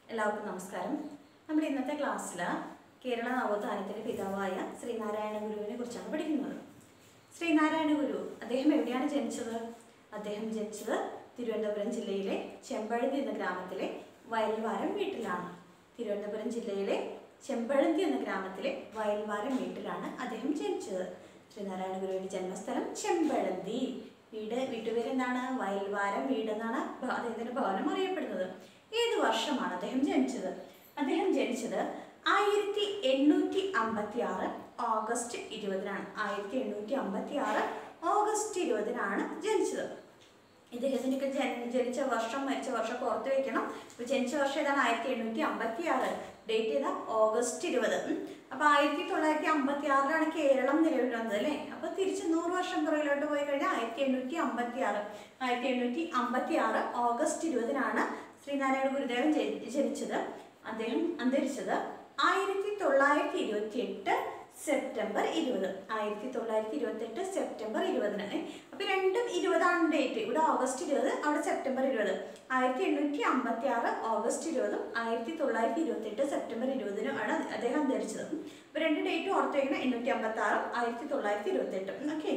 എല്ലാവർക്കും നമസ്കാരം നമ്മുടെ ഇന്നത്തെ ക്ലാസ്സിൽ കേരള നവോത്ഥാനത്തിന്റെ പിതാവായ ശ്രീനാരായണ ഗുരുവിനെ കുറിച്ചാണ് പഠിക്കുന്നത് ശ്രീനാരായണ ഗുരു അദ്ദേഹം എവിടെയാണ് ജനിച്ചത് അദ്ദേഹം ജനിച്ചത് തിരുവനന്തപുരം ജില്ലയിലെ ചെമ്പഴന്തി എന്ന ഗ്രാമത്തിലെ വയൽവാരം വീട്ടിലാണ് തിരുവനന്തപുരം ജില്ലയിലെ ചെമ്പഴന്തി എന്ന ഗ്രാമത്തിലെ വയൽവാരം വീട്ടിലാണ് അദ്ദേഹം ജനിച്ചത് ശ്രീനാരായണ ഗുരുവിന്റെ ജന്മസ്ഥലം ചെമ്പഴന്തി വീട് വീട്ടുപേരെന്താണ് വയൽവാരം വീട് എന്നാണ് ഭ- അദ്ദേഹത്തിന്റെ ഭവനം അറിയപ്പെടുന്നത് ഏത് വർഷമാണ് അദ്ദേഹം ജനിച്ചത് അദ്ദേഹം ജനിച്ചത് ആയിരത്തി എണ്ണൂറ്റി അമ്പത്തി ആറ് ഓഗസ്റ്റ് ഇരുപതിനാണ് ആയിരത്തി എണ്ണൂറ്റി അമ്പത്തി ആറ് ഓഗസ്റ്റ് ഇരുപതിനാണ് ജനിച്ചത് ഇദ്ദേഹത്തിനൊക്കെ ജന ജനിച്ച വർഷം മരിച്ച വർഷം ഓർത്ത് വെക്കണം ഇപ്പൊ ജനിച്ച വർഷം ഏതാണ് ആയിരത്തി എണ്ണൂറ്റി അമ്പത്തി ആറ് ഡേറ്റ് ചെയ്ത ഓഗസ്റ്റ് ഇരുപത് ഉം. അപ്പൊ ആയിരത്തി തൊള്ളായിരത്തി അമ്പത്തി ആറിലാണ് കേരളം നിലവിൽ വന്നത് അല്ലേ അപ്പൊ തിരിച്ച് നൂറ് വർഷം പുറകിലോട്ട് പോയി കഴിഞ്ഞാൽ ആയിരത്തി എണ്ണൂറ്റി അമ്പത്തി ആറ് ആയിരത്തി എണ്ണൂറ്റി അമ്പത്തി ആറ് ഓഗസ്റ്റ് ഇരുപതിനാണ് ശ്രീനാരായണ ഗുരുദേവൻ ജനി- ജനിച്ചത് അദ്ദേഹം അന്തരിച്ചത് ആയിരത്തി തൊള്ളായിരത്തി ഇരുപത്തി എട്ട് സെപ്റ്റംബർ ഇരുപത് ആയിരത്തി തൊള്ളായിരത്തി ഇരുപത്തി എട്ട് സെപ്റ്റംബർ ഇരുപതിന് ഏ, അപ്പൊ രണ്ടും ഇരുപതാണ് ഡേറ്റ് ഇവിടെ ഓഗസ്റ്റ് ഇരുപത് അവിടെ സെപ്റ്റംബർ ഇരുപത് ആയിരത്തി എണ്ണൂറ്റി അമ്പത്തി ആറ് ഓഗസ്റ്റ് ഇരുപതും ആയിരത്തി തൊള്ളായിരത്തി ഇരുപത്തി എട്ട് സെപ്റ്റംബർ ഇരുപതിനും ആണ് അദ്ദേഹം അന്തരിച്ചത് അപ്പൊ രണ്ട് ഡേറ്റും ഓർത്ത് വയ്ക്കണം എണ്ണൂറ്റി അമ്പത്തി ആറും ആയിരത്തി തൊള്ളായിരത്തി ഇരുപത്തി എട്ടും ഓക്കെ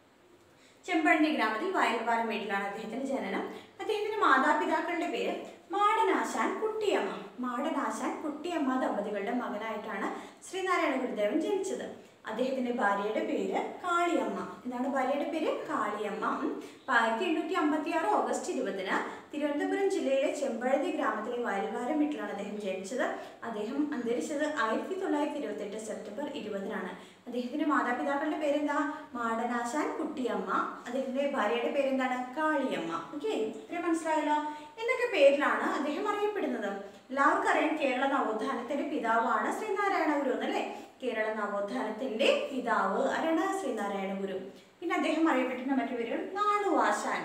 ചെമ്പഴന്തി ഗ്രാമത്തിൽ വയൽവാരം വീട്ടിലാണ് അദ്ദേഹത്തിന്റെ ജനനം അദ്ദേഹത്തിന്റെ മാതാപിതാക്കളുടെ പേര് മാടനാശാൻ കുട്ടിയമ്മ മാടനാശാൻ കുട്ടിയമ്മ ദമ്പതികളുടെ മകനായിട്ടാണ് ശ്രീനാരായണ ഗുരുദേവൻ ജനിച്ചത് അദ്ദേഹത്തിന്റെ ഭാര്യയുടെ പേര് കാളിയമ്മ എന്താണ് ഭാര്യയുടെ പേര് കാളിയമ്മ ഉം. അപ്പൊ ആയിരത്തി എണ്ണൂറ്റി അമ്പത്തി ആറ് ഓഗസ്റ്റ് ഇരുപതിന് തിരുവനന്തപുരം ജില്ലയിലെ ചെമ്പഴതി ഗ്രാമത്തിലെ വയൽവാരം വീട്ടിലാണ് അദ്ദേഹം ജനിച്ചത് അദ്ദേഹം അന്തരിച്ചത് ആയിരത്തി തൊള്ളായിരത്തി ഇരുപത്തി എട്ട് സെപ്റ്റംബർ ഇരുപതിനാണ് അദ്ദേഹത്തിന്റെ മാതാപിതാക്കളുടെ പേരെന്താ മാടനാശാൻ കുട്ടിയമ്മ അദ്ദേഹത്തിന്റെ ഭാര്യയുടെ പേരെന്താണ് കാളിയമ്മ ഓക്കെ ഇത്രയും മനസ്സിലായല്ലോ എന്നൊക്കെ പേരിലാണ് അദ്ദേഹം അറിയപ്പെടുന്നത് എല്ലാവർക്കും അറിയാം കേരള നവോത്ഥാനത്തിന്റെ പിതാവാണ് ശ്രീനാരായണ ഗുരു എന്നല്ലേ കേരള നവോത്ഥാനത്തിന്റെ പിതാവ് ആരാണ് ശ്രീനാരായണ ഗുരു പിന്നെ അദ്ദേഹം അറിയപ്പെട്ടിരുന്ന മറ്റു പേരുകൾ നാണുവാശാൻ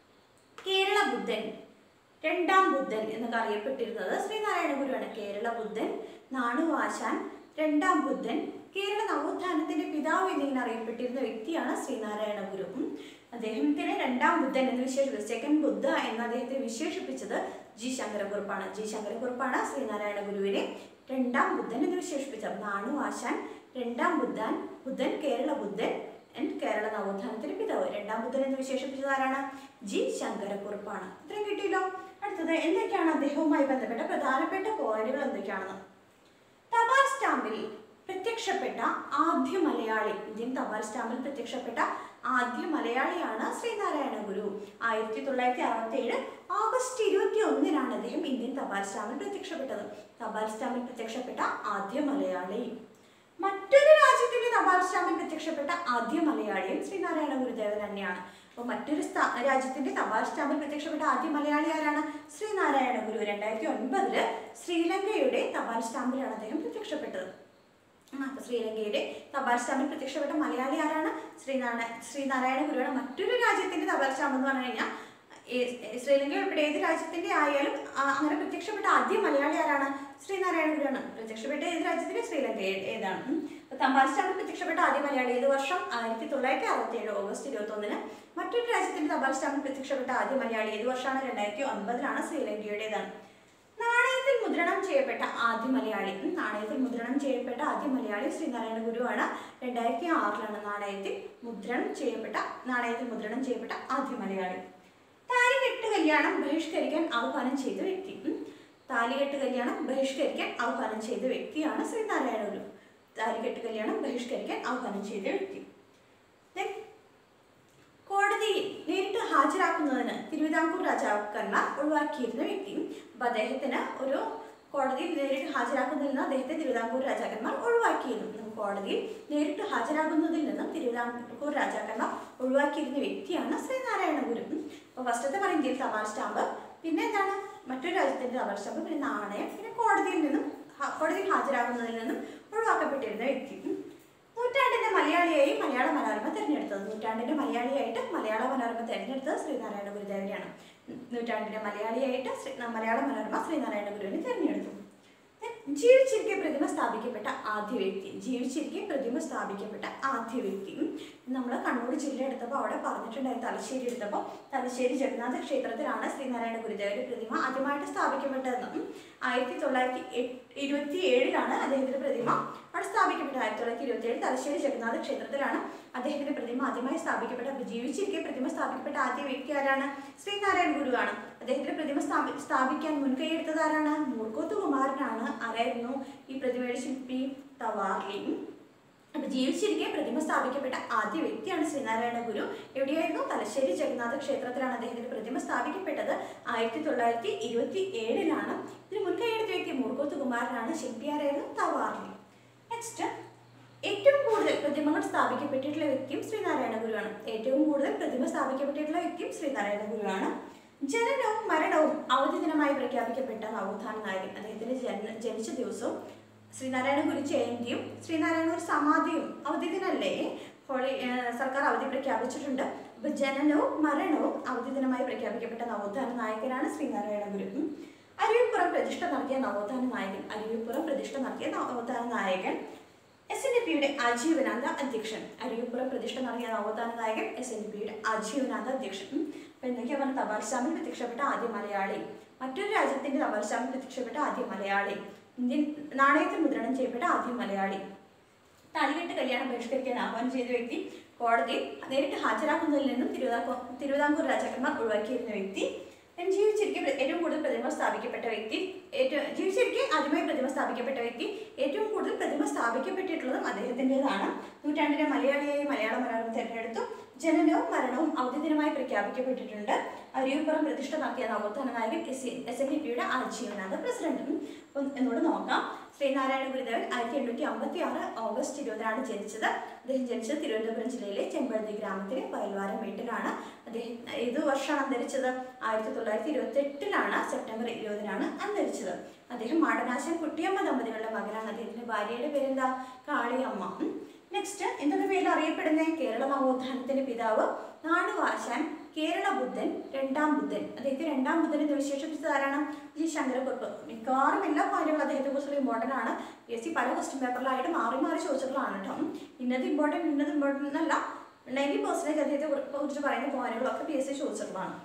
കേരള ബുദ്ധൻ രണ്ടാം ബുദ്ധൻ എന്നൊക്കെ അറിയപ്പെട്ടിരുന്നത് ശ്രീനാരായണ ഗുരുവാണ് കേരള ബുദ്ധൻ നാണുവാശാൻ രണ്ടാം ബുദ്ധൻ കേരള നവോത്ഥാനത്തിന്റെ പിതാവ് എന്നിങ്ങനെ അറിയപ്പെട്ടിരുന്ന വ്യക്തിയാണ് ശ്രീനാരായണ ഗുരു ഉം. അദ്ദേഹത്തിന് രണ്ടാം ബുദ്ധൻ എന്ന് വിശേഷിപ്പിച്ചത് സെക്കൻഡ് ബുദ്ധ എന്ന് അദ്ദേഹത്തെ വിശേഷിപ്പിച്ചത് ജി ശങ്കരക്കുറുപ്പാണ് ജി ശങ്കരക്കുറുപ്പാണ് ശ്രീനാരായണ ഗുരുവിനെ രണ്ടാം ബുദ്ധൻ എന്ന് വിശേഷിപ്പിച്ചത് നാണുവാശാൻ രണ്ടാം ബുദ്ധൻ ബുദ്ധൻ കേരള ബുദ്ധൻ ആൻഡ് കേരള നവോത്ഥാനത്തിന്റെ പിതാവ് രണ്ടാം ബുദ്ധൻ എന്ന് വിശേഷിപ്പിച്ചത് ആരാണ് ജി ശങ്കരക്കുറുപ്പാണ് ഇത്രയും കിട്ടിയല്ലോ അടുത്തത് എന്തൊക്കെയാണ് അദ്ദേഹവുമായി ബന്ധപ്പെട്ട പ്രധാനപ്പെട്ട പോയിന്റുകൾ എന്തൊക്കെയാണെന്ന് തപാൽ സ്റ്റാമ്പിൽ പ്രത്യക്ഷപ്പെട്ട ആദ്യ മലയാളി ഇന്ത്യൻ തപാൽ സ്റ്റാമ്പിൽ പ്രത്യക്ഷപ്പെട്ട ആദ്യ മലയാളിയാണ് ശ്രീനാരായണ ഗുരു ആയിരത്തി തൊള്ളായിരത്തി അറുപത്തി ഏഴ് ഓഗസ്റ്റ് ഇരുപത്തി ഒന്നിനാണ് അദ്ദേഹം ഇന്ത്യൻ തപാൽ സ്റ്റാമ്പിൽ പ്രത്യക്ഷപ്പെട്ടത് തപാൽ സ്റ്റാമ്പിൽ പ്രത്യക്ഷപ്പെട്ട ആദ്യ മലയാളി മറ്റൊരു രാജ്യത്തിന്റെ തപാൽ സ്റ്റാമ്പിൽ പ്രത്യക്ഷപ്പെട്ട ആദ്യ മലയാളിയും ശ്രീനാരായണ ഗുരുദേവൻ തന്നെയാണ് അപ്പോൾ മറ്റൊരു സ്ഥാ- രാജ്യത്തിന്റെ തപാൽ സ്റ്റാമ്പിൽ പ്രത്യക്ഷപ്പെട്ട ആദ്യ മലയാളി ആരാണ് ശ്രീനാരായണ ഗുരു രണ്ടായിരത്തി ഒൻപതില് ശ്രീലങ്കയുടെ തപാൽ സ്റ്റാമ്പിലാണ് അദ്ദേഹം പ്രത്യക്ഷപ്പെട്ടത് ആ, അപ്പൊ ശ്രീലങ്കയുടെ തപാൽ സ്റ്റാമ്പിൽ പ്രത്യക്ഷപ്പെട്ട മലയാളി ആരാണ് ശ്രീനാരായണ ശ്രീനാരായണ ഗുരുവാണ് മറ്റൊരു രാജ്യത്തിന്റെ തപാൽ സ്റ്റാമ്പ് എന്ന് പറഞ്ഞു കഴിഞ്ഞാൽ ഏ- ഏ- ശ്രീലങ്ക ഉൾപ്പെടെ ഏത് രാജ്യത്തിന്റെ ആയാലും ആ, അങ്ങനെ പ്രത്യക്ഷപ്പെട്ട ആദ്യ മലയാളി ആരാണ് ശ്രീനാരായണ ഗുരുവാണ് പ്രത്യക്ഷപ്പെട്ട ഏത് രാജ്യത്തിന്റെ ശ്രീലങ്ക ഏ- ഏതാണ് ഉം. അപ്പൊ തപാൽ സ്റ്റാമ്പിൽ പ്രത്യക്ഷപ്പെട്ട ആദ്യ മലയാളി ഏത് വർഷം ആയിരത്തി തൊള്ളായിരത്തി അറുപത്തി ഏഴ് ഓഗസ്റ്റ് ഇരുപത്തി ഒന്നിന് മറ്റൊരു രാജ്യത്തിന്റെ തപാൽ സ്റ്റാമ്പിൽ പ്രത്യക്ഷപ്പെട്ട ആദ്യ മലയാളി ഏത് വർഷമാണ് രണ്ടായിരത്തി ഒൻപതിലാണ് ശ്രീലങ്കയുടേതാണ് നാണയത്തിൽ മുദ്രണം ചെയ്യപ്പെട്ട ആദ്യ മലയാളി ഉം, നാണയത്തിൽ മുദ്രണം ചെയ്യപ്പെട്ട ആദ്യ മലയാളി ശ്രീനാരായണ ഗുരുവാണ് രണ്ടായിരത്തി ആറിലാണ് നാണയത്തിൽ മുദ്രണം ചെയ്യപ്പെട്ട നാണയത്തിൽ മുദ്രണം ചെയ്യപ്പെട്ട ആദ്യ മലയാളി താലികെട്ട് കല്യാണം ബഹിഷ്കരിക്കാൻ ആഹ്വാനം ചെയ്ത വ്യക്തി ഉം. താലികെട്ട് കല്യാണം ബഹിഷ്കരിക്കാൻ ആഹ്വാനം ചെയ്ത വ്യക്തിയാണ് ശ്രീനാരായണ ഗുരു താലികെട്ട് കല്യാണം ബഹിഷ്കരിക്കാൻ ആഹ്വാനം ചെയ്ത വ്യക്തി Then, കോടതിയിൽ നേരിട്ട് ഹാജരാക്കുന്നതിന് തിരുവിതാംകൂർ രാജാക്കന്മാർ ഒഴിവാക്കിയിരുന്ന വ്യക്തി അപ്പൊ അദ്ദേഹത്തിന് ഒരു കോടതിയിൽ നേരിട്ട് ഹാജരാക്കുന്നതിൽ നിന്ന് അദ്ദേഹത്തെ തിരുവിതാംകൂർ രാജാക്കന്മാർ ഒഴിവാക്കിയിരുന്നു ഉം, കോടതിയിൽ നേരിട്ട് ഹാജരാകുന്നതിൽ നിന്നും തിരുവിതാംകൂർ രാജാക്കന്മാർ ഒഴിവാക്കിയിരുന്ന വ്യക്തിയാണ് ശ്രീനാരായണ ഗുരു ഉം. അപ്പൊ ഫസ്റ്റത്തെ പറയും ഇന്ത്യയിൽ തപാൽ സ്റ്റാമ്പ് പിന്നെ എന്താണ് മറ്റൊരു രാജ്യത്തിന്റെ തപാൽ സ്റ്റാമ്പ് പിന്നെ നാണയം പിന്നെ കോടതിയിൽ നിന്നും ഹ- കോടതിയിൽ ഹാജരാകുന്നതിൽ നിന്നും ഒഴിവാക്കപ്പെട്ടിരുന്ന വ്യക്തി ഉം. നൂറ്റാണ്ടിന്റെ മലയാളിയായി മലയാള മനോരമ തിരഞ്ഞെടുത്തത് നൂറ്റാണ്ടിന്റെ മലയാളിയായിട്ട് മലയാള മനോരമ തിരഞ്ഞെടുത്തത് ശ്രീനാരായണ ഗുരുദേവനെയാണ് ഉം, നൂറ്റാണ്ടിന്റെ മലയാളിയായിട്ട് ശ്രീ- മലയാള മനോരമ ശ്രീനാരായണ ഗുരുവിനെ തിരഞ്ഞെടുത്തു Then ജീവിച്ചിരിക്കെ പ്രതിമ സ്ഥാപിക്കപ്പെട്ട ആദ്യ വ്യക്തി ജീവിച്ചിരിക്കെ പ്രതിമ സ്ഥാപിക്കപ്പെട്ട ആദ്യ വ്യക്തി നമ്മൾ കണ്ണൂർ ജില്ല എടുത്തപ്പോൾ അവിടെ പറഞ്ഞിട്ടുണ്ടായിരുന്നു തലശ്ശേരി എടുത്തപ്പോൾ തലശ്ശേരി ജഗന്നാഥ ക്ഷേത്രത്തിലാണ് ശ്രീനാരായണ ഗുരുദേവന്റെ പ്രതിമ ആദ്യമായിട്ട് സ്ഥാപിക്കപ്പെട്ടതെന്ന് ഉം. ആയിരത്തി തൊള്ളായിരത്തി എട്ട് ഇരുപത്തി ഏഴിലാണ് അദ്ദേഹത്തിന്റെ പ്രതിമ അവിടെ സ്ഥാപിക്കപ്പെട്ടത് ആയിരത്തി തൊള്ളായിരത്തി ഇരുപത്തി ഏഴ് തലശ്ശേരി ജഗന്നാഥ ക്ഷേത്രത്തിലാണ് അദ്ദേഹത്തിന്റെ പ്രതിമ ആദ്യമായി സ്ഥാപിക്കപ്പെട്ട അപ്പോൾ ജീവിച്ചിരിക്കെ പ്രതിമ സ്ഥാപിക്കപ്പെട്ട ആദ്യ വ്യക്തി ആരാണ് ശ്രീനാരായണ ഗുരുവാണ് അദ്ദേഹത്തിന്റെ പ്രതിമ സ്ഥാപി സ്ഥാപിക്കാൻ മുൻകൈ എടുത്തത് ആരാണ് മൂർക്കോത്ത് കുമാരനാണ് ആരായിരുന്നു ഈ പ്രതിമയുടെ ശില്പി തവാർലി അപ്പൊ ജീവിച്ചിരിക്കെ പ്രതിമ സ്ഥാപിക്കപ്പെട്ട ആദ്യ വ്യക്തിയാണ് ശ്രീനാരായണ ഗുരു എവിടെയായിരുന്നു തലശ്ശേരി ജഗന്നാഥ ക്ഷേത്രത്തിലാണ് അദ്ദേഹത്തിന്റെ പ്രതിമ സ്ഥാപിക്കപ്പെട്ടത് ആയിരത്തി തൊള്ളായിരത്തി ഇരുപത്തി ഏഴിലാണ് ഇതിന് മുൻകൈയെടുത്ത വ്യക്തി മൂർക്കോത്ത് കുമാരനാണ് ശില്പിയാരായിരുന്നു തവാർലി നെക്സ്റ്റ് ഏറ്റവും കൂടുതൽ പ്രതിമകൾ സ്ഥാപിക്കപ്പെട്ടിട്ടുള്ള വ്യക്തിയും ശ്രീനാരായണ ഗുരുവാണ് ഏറ്റവും കൂടുതൽ പ്രതിമ സ്ഥാപിക്കപ്പെട്ടിട്ടുള്ള വ്യക്തിയും ശ്രീനാരായണ ഗുരുവാണ് ജനനവും മരണവും അവധി ദിനമായി പ്രഖ്യാപിക്കപ്പെട്ട നവോത്ഥാന നായകൻ അദ്ദേഹത്തിന്റെ ജന ജനിച്ച ദിവസവും ശ്രീനാരായണ ഗുരു ജയന്തിയും ശ്രീനാരായണ ഗുരു സമാധിയും അവധി ദിനല്ലേ ഹോളി ഏഹ് സർക്കാർ അവധി പ്രഖ്യാപിച്ചിട്ടുണ്ട് അപ്പൊ ജനനവും മരണവും അവധി ദിനമായി പ്രഖ്യാപിക്കപ്പെട്ട നവോത്ഥാന നായകനാണ് ശ്രീനാരായണ ഗുരു ഉം. അരുവിപ്പുറം പ്രതിഷ്ഠ നടത്തിയ നവോത്ഥാന നായകൻ അരുവിപ്പുറം പ്രതിഷ്ഠ നടത്തിയ നവോത്ഥാന നായകൻ എസ് എൻ ഡി പിയുടെ ആജീവനാന്ത അധ്യക്ഷൻ അരുവിപ്പുറം പ്രതിഷ്ഠ നടത്തിയ നവോത്ഥാന നായകൻ എസ് എൻ ഡി പിയുടെ ആജീവനാന്ത അധ്യക്ഷൻ ഉം. അപ്പൊ എന്തൊക്കെയാ പറഞ്ഞ തപാൽ സ്റ്റാമ്പിൽ പ്രത്യക്ഷപ്പെട്ട ആദ്യ മലയാളി മറ്റൊരു രാജ്യത്തിന്റെ തപാൽ സ്റ്റാമ്പിൽ പ്രത്യക്ഷപ്പെട്ട ആദ്യ മലയാളി ഇന്ത്യൻ നാണയത്തിൽ മുദ്രണം ചെയ്യപ്പെട്ട ആദ്യ മലയാളി താലികെട്ട് കല്യാണം ബഹിഷ്കരിക്കാൻ ആഹ്വാനം ചെയ്ത വ്യക്തി കോടതിയിൽ നേരിട്ട് ഹാജരാക്കുന്നതിൽ നിന്നും തിരുവിതാംകൂർ തിരുവിതാംകൂർ രാജാക്കന്മാർ ഒഴിവാക്കിയിരുന്ന വ്യക്തി then ജീവിച്ചിരിക്കെ പ്ര- ഏറ്റവും കൂടുതൽ പ്രതിമ സ്ഥാപിക്കപ്പെട്ട വ്യക്തി ഏറ്റവും ജീവിച്ചിരിക്കെ ആദ്യമായി പ്രതിമ സ്ഥാപിക്കപ്പെട്ട വ്യക്തി ഏറ്റവും കൂടുതൽ പ്രതിമ സ്ഥാപിക്കപ്പെട്ടിട്ടുള്ളതും അദ്ദേഹത്തിൻ്റെതാണ് നൂറ്റാണ്ടിലെ മലയാളിയായി മലയാള മനോരമ തിരഞ്ഞെടുത്തു ജനനവും മരണവും അവധി ദിനമായി പ്രഖ്യാപിക്കപ്പെട്ടിട്ടുണ്ട് അരിയൂപ്പുറം പ്രതിഷ്ഠ നടത്തിയ നവോത്ഥാന നായകൻ എസ് എസ് എൻ ഡി പിയുടെ ആജീവനാഥ പ്രസിഡന്റും അപ്പം എന്നോട് നോക്കാം ശ്രീനാരായണ ഗുരുദേവൻ ആയിരത്തി എണ്ണൂറ്റി അമ്പത്തി ആറ് ഓഗസ്റ്റ് ഇരുപതിനാണ് ജനിച്ചത് അദ്ദേഹം ജനിച്ചത് തിരുവനന്തപുരം ജില്ലയിലെ ചെമ്പഴന്തി ഗ്രാമത്തിലെ വയൽവാരം വീട്ടിലാണ് അദ്ദേഹം ഏത് വർഷമാണ് അന്തരിച്ചത് ആയിരത്തി തൊള്ളായിരത്തി ഇരുപത്തി എട്ടിലാണ് സെപ്റ്റംബർ ഇരുപതിനാണ് അന്തരിച്ചത് അദ്ദേഹം മാടനാശൻ കുട്ടിയമ്മ ദമ്പതികളുടെ മകനാണ് അദ്ദേഹത്തിന്റെ ഭാര്യയുടെ പേരെന്താ കാളിയമ്മ നെക്സ്റ്റ് എന്തൊക്കെ പേരിൽ അറിയപ്പെടുന്നത് കേരള നവോത്ഥാനത്തിന്റെ പിതാവ് നാണുവാശാൻ കേരള ബുദ്ധൻ രണ്ടാം ബുദ്ധൻ അദ്ദേഹത്തെ രണ്ടാം ബുദ്ധൻ എന്ന് വിശേഷിപ്പിച്ചത് ആരാണ് ജി ശങ്കരക്കുറുപ്പ് മിക്കവാറും എല്ലാ കാര്യങ്ങളും അദ്ദേഹത്തെ കുറിച്ചുള്ള ഇമ്പോർട്ടൻ്റ് ആണ് പി എസ് സി പല ക്വസ്റ്റ്യൻ പേപ്പറിലായിട്ട് മാറി മാറി ചോദിച്ചിട്ടുള്ളതാണ് കേട്ടോ ഉം. ഇന്നത് ഇമ്പോർട്ടൻറ്റ് ഇന്നത് ഇമ്പോർട്ടൻ്റ് എന്നല്ല നയൻറ്റി പെർസെൻറ്റേജ് അദ്ദേഹത്തെ കുറി- കുറിച്ച് പറയുന്ന പോയിന്റുകളൊക്കെ പി എസ് സി ചോദിച്ചിട്ടുള്ളതാണ്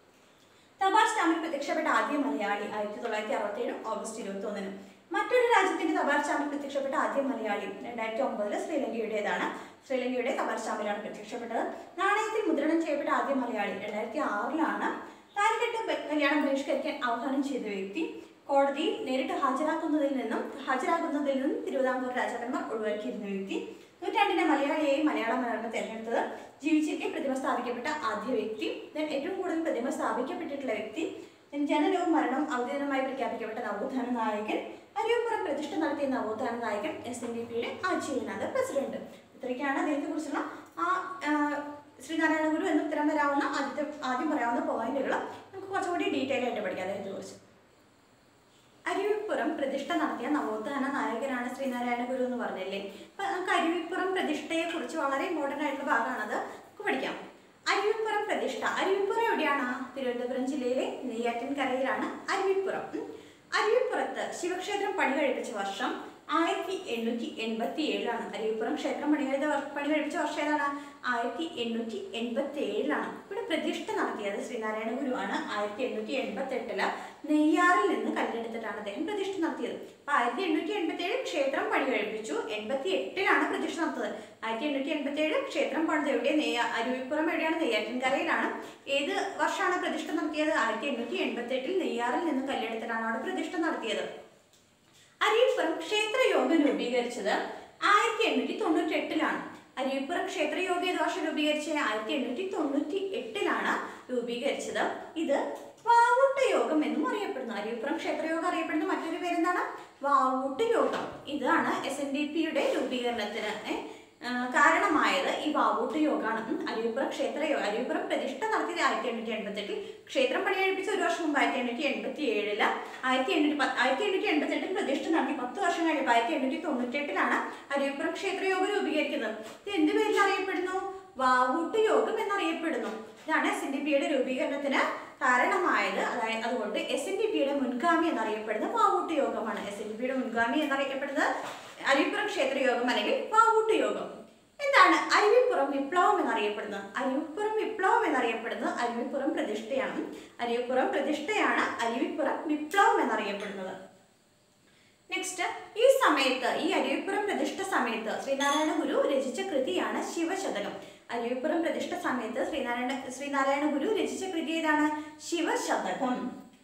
തപാൽ സ്റ്റാമ്പിൽ പ്രത്യക്ഷപ്പെട്ട ആദ്യ മലയാളി ആയിരത്തി തൊള്ളായിരത്തി അറുപത്തി ഏഴ് ഓഗസ്റ്റ് ഇരുപത്തി ഒന്നിന് മറ്റൊരു രാജ്യത്തിന്റെ തപാൽ സ്റ്റാമ്പിൽ പ്രത്യക്ഷപ്പെട്ട ആദ്യ മലയാളി രണ്ടായിരത്തി ഒമ്പതില് ശ്രീലങ്കയുടേതാണ് ശ്രീലങ്കയുടെ തപാൽ സ്റ്റാമ്പിലാണ് പ്രത്യക്ഷപ്പെട്ടത് നാണയത്തിൽ മുദ്രണം ചെയ്യപ്പെട്ട ആദ്യ മലയാളി രണ്ടായിരത്തി ആറിലാണ് താലിക്കെട്ട് ബ- കല്യാണം ബഹിഷ്കരിക്കാൻ ആഹ്വാനം ചെയ്ത വ്യക്തി കോടതിയിൽ നേരിട്ട് ഹാജരാക്കുന്നതിൽ നിന്നും ഹാജരാകുന്നതിൽ നിന്നും തിരുവിതാംകൂർ രാജാക്കന്മാർ ഒഴിവാക്കിയിരുന്ന വ്യക്തി നൂറ്റാണ്ടിന്റെ മലയാളിയായി മലയാള മനോരമ തെരഞ്ഞെടുത്തത് ജീവിച്ചിരിക്കെ പ്രതിമ സ്ഥാപിക്കപ്പെട്ട ആദ്യ വ്യക്തി then ഏറ്റവും കൂടുതൽ പ്രതിമ സ്ഥാപിക്കപ്പെട്ടിട്ടുള്ള വ്യക്തി then ജനനവും മരണവും ഔദ്യോഗികമായി പ്രഖ്യാപിക്കപ്പെട്ട നവോത്ഥാന നായകൻ അരിയപ്പുറം പ്രതിഷ്ഠ നടത്തിയ നവോത്ഥാന നായകൻ എസ് എൻ ഡി പിയുടെ ആജീവനാഥ പ്രസിഡന്റ് ഇത്രയൊക്കെയാണ് അദ്ദേഹത്തെ കുറിച്ചുള്ള ആ ആ, ശ്രീനാരായണ ഗുരു എന്ന് ഉത്തരം വരാവുന്ന ആദ്യത്തെ ആദ്യം പറയാവുന്ന പോയിന്റുകൾ നമുക്ക് കുറച്ചുകൂടി ഡീറ്റെയിൽ ആയിട്ട് പഠിക്കാം അദ്ദേഹത്തെ കുറിച്ച് അരുവിപ്പുറം പ്രതിഷ്ഠ നടത്തിയ നവോത്ഥാന നായകനാണ് ശ്രീനാരായണ ഗുരു എന്ന് പറഞ്ഞില്ലേ അപ്പൊ നമുക്ക് അരുവിപ്പുറം പ്രതിഷ്ഠയെ കുറിച്ച് വളരെ ഇമ്പോർട്ടൻ്റ് ആയിട്ടുള്ള ഭാഗമാണത് നമുക്ക് പഠിക്കാം അരുവിപ്പുറം പ്രതിഷ്ഠ അരുവിപ്പുറം എവിടെയാണ് തിരുവനന്തപുരം ജില്ലയിലെ നെയ്യാറ്റിൻകരയിലാണ് അരുവിപ്പുറം ഉം. അരുവിപ്പുറത്ത് ശിവക്ഷേത്രം പണി കഴിപ്പിച്ച വർഷം ആയിരത്തി എണ്ണൂറ്റി എൺപത്തി ഏഴിലാണ് അരുവിപ്പുറം ക്ഷേത്രം പണി കഴിച്ച വർ- പണി കഴിപ്പിച്ച വർഷം ഏതാണ് ആയിരത്തി എണ്ണൂറ്റി എൺപത്തി ഏഴിലാണ് ഇവിടെ പ്രതിഷ്ഠ നടത്തിയത് ശ്രീനാരായണ ഗുരുവാണ് ആയിരത്തി എണ്ണൂറ്റി എൺപത്തി എട്ടില് നെയ്യാറിൽ നിന്ന് കല്ലെടുത്തിട്ടാണ് അദ്ദേഹം പ്രതിഷ്ഠ നടത്തിയത് അപ്പൊ ആയിരത്തി എണ്ണൂറ്റി എൺപത്തി ഏഴ് ക്ഷേത്രം പണി കഴിപ്പിച്ചു എൺപത്തി എട്ടിലാണ് പ്രതിഷ്ഠ നടത്തത് ആയിരത്തി എണ്ണൂറ്റി എൺപത്തി ഏഴ് ക്ഷേത്രം പണിത് എവിടെ നെയ്യ അരുവിപ്പുറം എവിടെയാണ് നെയ്യാറ്റിൻകരയിലാണ് ഏത് വർഷമാണ് പ്രതിഷ്ഠ നടത്തിയത് ആയിരത്തി എണ്ണൂറ്റി എൺപത്തി എട്ടിൽ നെയ്യാറിൽ നിന്ന് കല്ലെടുത്തിട്ടാണ് അവിടെ പ്രതിഷ്ഠ നടത്തിയത് അരിയപ്പുറം ക്ഷേത്രയോഗം രൂപീകരിച്ചത് ആയിരത്തി എണ്ണൂറ്റി തൊണ്ണൂറ്റി എട്ടിലാണ് അരിയപ്പുറം ക്ഷേത്രയോഗ ഏത് വർഷം രൂപീകരിച്ചത് ആയിരത്തി എണ്ണൂറ്റി തൊണ്ണൂറ്റി എട്ടിലാണ് രൂപീകരിച്ചത് ഇത് വാവൂട്ട് യോഗം എന്നും അറിയപ്പെടുന്നു അരിയപ്പുറം ക്ഷേത്രയോഗം അറിയപ്പെടുന്ന മറ്റൊരു പേരെന്താണ് വാവൂട്ട് യോഗം ഇതാണ് എസ് എൻ ഡി പിയുടെ രൂപീകരണത്തിന് ഏ, ആ, കാരണമായത് ഈ വാവൂട്ട് യോഗമാണ് ഉം. അരിയപ്പുറം ക്ഷേത്രയോഗം അരിയപ്പുറം പ്രതിഷ്ഠ നടത്തിയത് ആയിരത്തി എണ്ണൂറ്റി എൺപത്തി എട്ടിൽ ക്ഷേത്രം പണി കഴിപ്പിച്ച ഒരു വർഷം മുമ്പ് ആയിരത്തി എണ്ണൂറ്റി എൺപത്തി ഏഴില് ആയിരത്തി എണ്ണൂറ്റി പത്ത് ആയിരത്തി എണ്ണൂറ്റി എൺപത്തി എട്ടിൽ പ്രതിഷ്ഠ നടത്തി പത്ത് വർഷം കഴിയുമ്പോൾ ആയിരത്തി എണ്ണൂറ്റി തൊണ്ണൂറ്റി എട്ടിലാണ് അരിയപ്പുറം ക്ഷേത്രയോഗം രൂപീകരിക്കുന്നത് ഇത് എന്ത് പേരിൽ അറിയപ്പെടുന്നു വാവൂട്ട് യോഗം എന്നറിയപ്പെടുന്നു ഇതാണ് എസ് എൻ ഡി പിയുടെ രൂപീകരണത്തിന് കാരണമായത് അതായത് അതുകൊണ്ട് എസ് എൻ ഡി പിയുടെ മുൻഗാമി എന്നറിയപ്പെടുന്നത് വാവൂട്ട് യോഗമാണ് എസ് എൻ ഡി പിയുടെ മുൻഗാമി എന്നറിയപ്പെടുന്നത് അരിപ്പുറം ക്ഷേത്ര യോഗം അല്ലെങ്കിൽ വാവൂട്ട് യോഗം എന്താണ് അരുവിപ്പുറം വിപ്ലവം എന്നറിയപ്പെടുന്നത് അരുവിപ്പുറം വിപ്ലവം എന്നറിയപ്പെടുന്നത് അരുവിപ്പുറം പ്രതിഷ്ഠയാണ് അരുവിപ്പുറം പ്രതിഷ്ഠയാണ് അരുവിപ്പുറം വിപ്ലവം എന്നറിയപ്പെടുന്നത് നെക്സ്റ്റ് ഈ സമയത്ത് ഈ അരുവിപ്പുറം പ്രതിഷ്ഠ സമയത്ത് ശ്രീനാരായണ ഗുരു രചിച്ച കൃതിയാണ് ശിവശതകം അരുവിപ്പുറം പ്രതിഷ്ഠ സമയത്ത് ശ്രീനാരായണ ശ്രീനാരായണ ഗുരു രചിച്ച കൃതി ഏതാണ് ശിവശതകം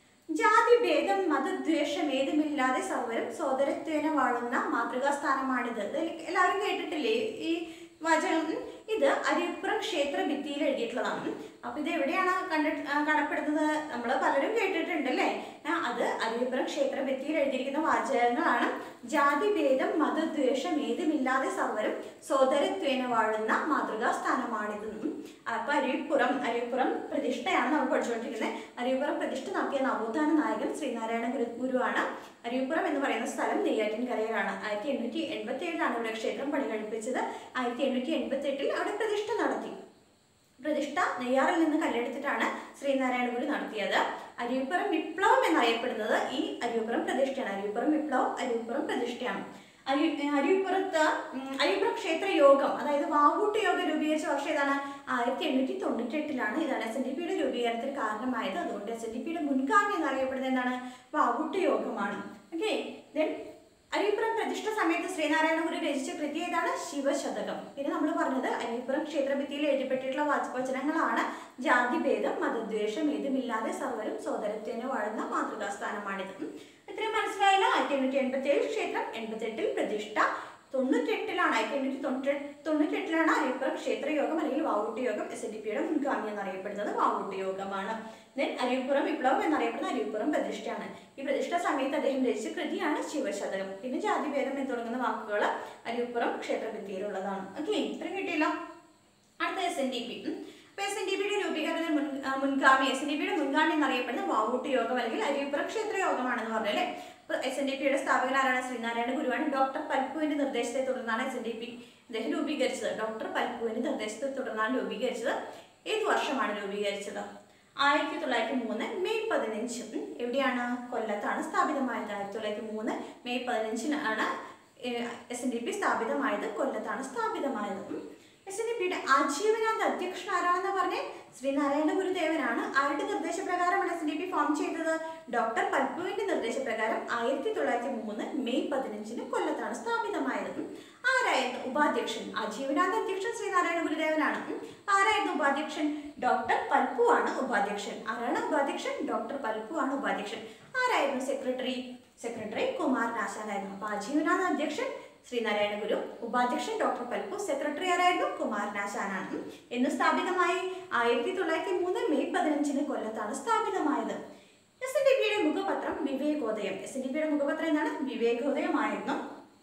ജാതി ഭേദം മതദ്വേഷം ഏതുമില്ലാതെ സർവരും സോദരത്വേന വാഴുന്ന മാതൃകാസ്ഥാനമാണിത് ഇത് എല്ലാവരും കേട്ടിട്ടില്ലേ ഈ വാചകം ഉം. ഇത് അരിപ്പുറം ക്ഷേത്ര ഭിത്തിയിൽ എഴുതിയിട്ടുള്ളതാണ് അപ്പൊ ഇത് എവിടെയാണ് കണ്ടി ആ, കാണപ്പെടുന്നത് നമ്മൾ പലരും കേട്ടിട്ടുണ്ട് അല്ലേ ആ, അത് അരിപ്പുറം ക്ഷേത്ര ഭിത്തിയിൽ എഴുതിയിരിക്കുന്ന വാചകങ്ങളാണ് ജാതി ഭേദം മതദ്വേഷം ഏതുമില്ലാതെ സർവരും സോദരത്വേന വാഴുന്ന മാതൃകാ സ്ഥാനമാണിത് ഉം. അപ്പൊ അരുവിപ്പുറം അരുവിപ്പുറം പ്രതിഷ്ഠയാണ് നമ്മൾ പഠിച്ചുകൊണ്ടിരിക്കുന്നത് അരുവിപ്പുറം പ്രതിഷ്ഠ നടത്തിയ നവോത്ഥാന നായകൻ ശ്രീനാരായണ ഗുരു ഗുരുവാണ് അരുവിപ്പുറം എന്ന് പറയുന്ന സ്ഥലം നെയ്യാറ്റിൻകരയിലാണ് ആയിരത്തി എണ്ണൂറ്റി എൺപത്തി ഏഴിലാണ് ഇവിടെ ക്ഷേത്രം പണി കഴിപ്പിച്ചത് ആയിരത്തി എണ്ണൂറ്റി എൺപത്തി എട്ടിൽ അവിടെ പ്രതിഷ്ഠ നടത്തി പ്രതിഷ്ഠ നെയ്യാറിൽ നിന്ന് കല്ലെടുത്തിട്ടാണ് ശ്രീനാരായണ ഗുരു നടത്തിയത് അരുവിപ്പുറം വിപ്ലവം എന്നറിയപ്പെടുന്നത് ഈ അരുവിപ്പുറം പ്രതിഷ്ഠയാണ് അരുവിപ്പുറം വിപ്ലവം അരുവിപ്പുറം പ്രതിഷ്ഠയാണ് അരി അരുവിപ്പുറത്ത് ഉം, അരുവിപ്പുറം ക്ഷേത്ര യോഗം അതായത് വാവൂട്ട് യോഗം രൂപീകരിച്ച വർഷം ഏതാണ് ആയിരത്തി എണ്ണൂറ്റി തൊണ്ണൂറ്റി എട്ടിലാണ് ഇതാണ് എസ് എൻ ഡി പിയുടെ രൂപീകരണത്തിന് കാരണമായത് അതുകൊണ്ട് എസ് എൻ ഡി പിയുടെ മുൻഗാമി എന്നറിയപ്പെടുന്നത് എന്താണ് വാവൂട്ട് യോഗമാണ് ഓക്കെ ദെൻ അരിപ്പുറം പ്രതിഷ്ഠ സമയത്ത് ശ്രീനാരായണ ഗുരു രചിച്ച കൃതി ഏതാണ് ശിവശതകം പിന്നെ നമ്മൾ പറഞ്ഞത് അരിപ്പുറം ക്ഷേത്രഭിത്തിയിൽ എഴുതപ്പെട്ടിട്ടുള്ള വാച- വചനങ്ങളാണ് ജാതിഭേദം മതദ്വേഷം ഏതുമില്ലാതെ സർവരും സോദരത്വേന വാഴുന്ന മാതൃകാസ്ഥാനമാണിത് ഉം. ഇത്രയും മനസ്സിലായല്ലോ ആയിരത്തി എണ്ണൂറ്റി എൺപത്തി ഏഴ് ക്ഷേത്രം എൺപത്തി എട്ടിൽ പ്രതിഷ്ഠ തൊണ്ണൂറ്റെട്ടിലാണ് ആയിരത്തി എണ്ണൂറ്റി തൊണ്ണൂറ്റി തൊണ്ണൂറ്റെട്ടിലാണ് അരിപ്പുറം ക്ഷേത്ര യോഗം അല്ലെങ്കിൽ വാവൂട്ട് യോഗം എസ് എൻ ഡി പിയുടെ മുൻഗാമി എന്നറിയപ്പെടുന്നത് വാവൂട്ട് യോഗമാണ് ദെൻ അരിപ്പുറം വിപ്ലവം എന്നറിയപ്പെടുന്ന അരിപ്പുറം പ്രതിഷ്ഠയാണ് ഈ പ്രതിഷ്ഠ സമയത്ത് അദ്ദേഹം രചിച്ച കൃതിയാണ് ശിവശതകം പിന്നെ ജാതിഭേദം എന്ന് തുടങ്ങുന്ന വാക്കുകൾ അരിപ്പുറം ക്ഷേത്രഭിത്തിയിലുള്ളതാണ് ഓക്കെ ഇത്രയും കിട്ടിയില്ല അടുത്ത എസ് എൻ ഡി പി അപ്പൊ എസ് എൻ ഡി പിയുടെ രൂപീകരണത്തിന് മുൻ ആ, മുൻഗാമി എസ് എൻ ഡി പിയുടെ മുൻഗാമി എന്നറിയപ്പെടുന്ന വാവൂട്ട് യോഗം അല്ലെങ്കിൽ അരിപ്പുറം ക്ഷേത്ര യോഗമാണെന്ന് പറഞ്ഞല്ലേ അപ്പൊ എസ് എൻ ഡി പിയുടെ സ്ഥാപകൻ ആരാണ് ശ്രീനാരായണ ഗുരുവാണ് ഡോക്ടർ പൽപ്പുവിന്റെ നിർദ്ദേശത്തെ തുടർന്നാണ് എസ് എൻ ഡി പി അദ്ദേഹം രൂപീകരിച്ചത് ഡോക്ടർ പൽപ്പുവിന്റെ നിർദ്ദേശത്തെ തുടർന്നാണ് രൂപീകരിച്ചത് ഏത് വർഷമാണ് രൂപീകരിച്ചത് ആയിരത്തി തൊള്ളായിരത്തി മൂന്ന് മെയ് പതിനഞ്ച് ഉം, എവിടെയാണ് കൊല്ലത്താണ് സ്ഥാപിതമായത് ആയിരത്തി തൊള്ളായിരത്തി മൂന്ന് മെയ് പതിനഞ്ചിനാണ് എസ് എൻ ഡി പി സ്ഥാപിതമായത് കൊല്ലത്താണ് സ്ഥാപിതമായത് ഉം. എസ് എൻ ഡി പിയുടെ ആജീവനാന്ത അധ്യക്ഷൻ ആരാണെന്ന് പറഞ്ഞ് ശ്രീനാരായണ ഗുരുദേവനാണ് ആരുടെ നിർദ്ദേശപ്രകാരമാണ് S N D P form ചെയ്തത് ഡോക്ടർ പൽപ്പുവിന്റെ നിർദ്ദേശപ്രകാരം ആയിരത്തി തൊള്ളായിരത്തി മൂന്ന് മെയ് പതിനഞ്ചിന് കൊല്ലത്താണ് സ്ഥാപിതമായത് ഉം. ആരായിരുന്നു ഉപാധ്യക്ഷൻ ആജീവനാന്ത അധ്യക്ഷൻ ശ്രീനാരായണ ഗുരുദേവനാണ് ഉം. ആരായിരുന്നു ഉപാധ്യക്ഷൻ ഡോക്ടർ പൽപ്പു ആണ് ഉപാധ്യക്ഷൻ ആരാണ് ഉപാധ്യക്ഷൻ ഡോക്ടർ പൽപ്പു ആണ് ഉപാധ്യക്ഷൻ ആരായിരുന്നു സെക്രട്ടറി സെക്രട്ടറി കുമാരനാശാനായിരുന്നു അപ്പൊ ആജീവനാന്ത അധ്യക്ഷൻ ശ്രീനാരായണ ഗുരു ഉപാധ്യക്ഷൻ ഡോക്ടർ പൽപ്പു സെക്രട്ടറി ആരായിരുന്നു കുമാരനാശാനാണ് ഉം. എന്ന് സ്ഥാപിതമായി ആയിരത്തി തൊള്ളായിരത്തി മൂന്ന് മെയ് പതിനഞ്ചിന് കൊല്ലത്താണ് സ്ഥാപിതമായത് എസ് എൻ ഡി പിയുടെ മുഖപത്രം വിവേകോദയം എസ് എൻ ഡി പിയുടെ മുഖപത്രം എന്താണ് വിവേകോദയമായിരുന്നു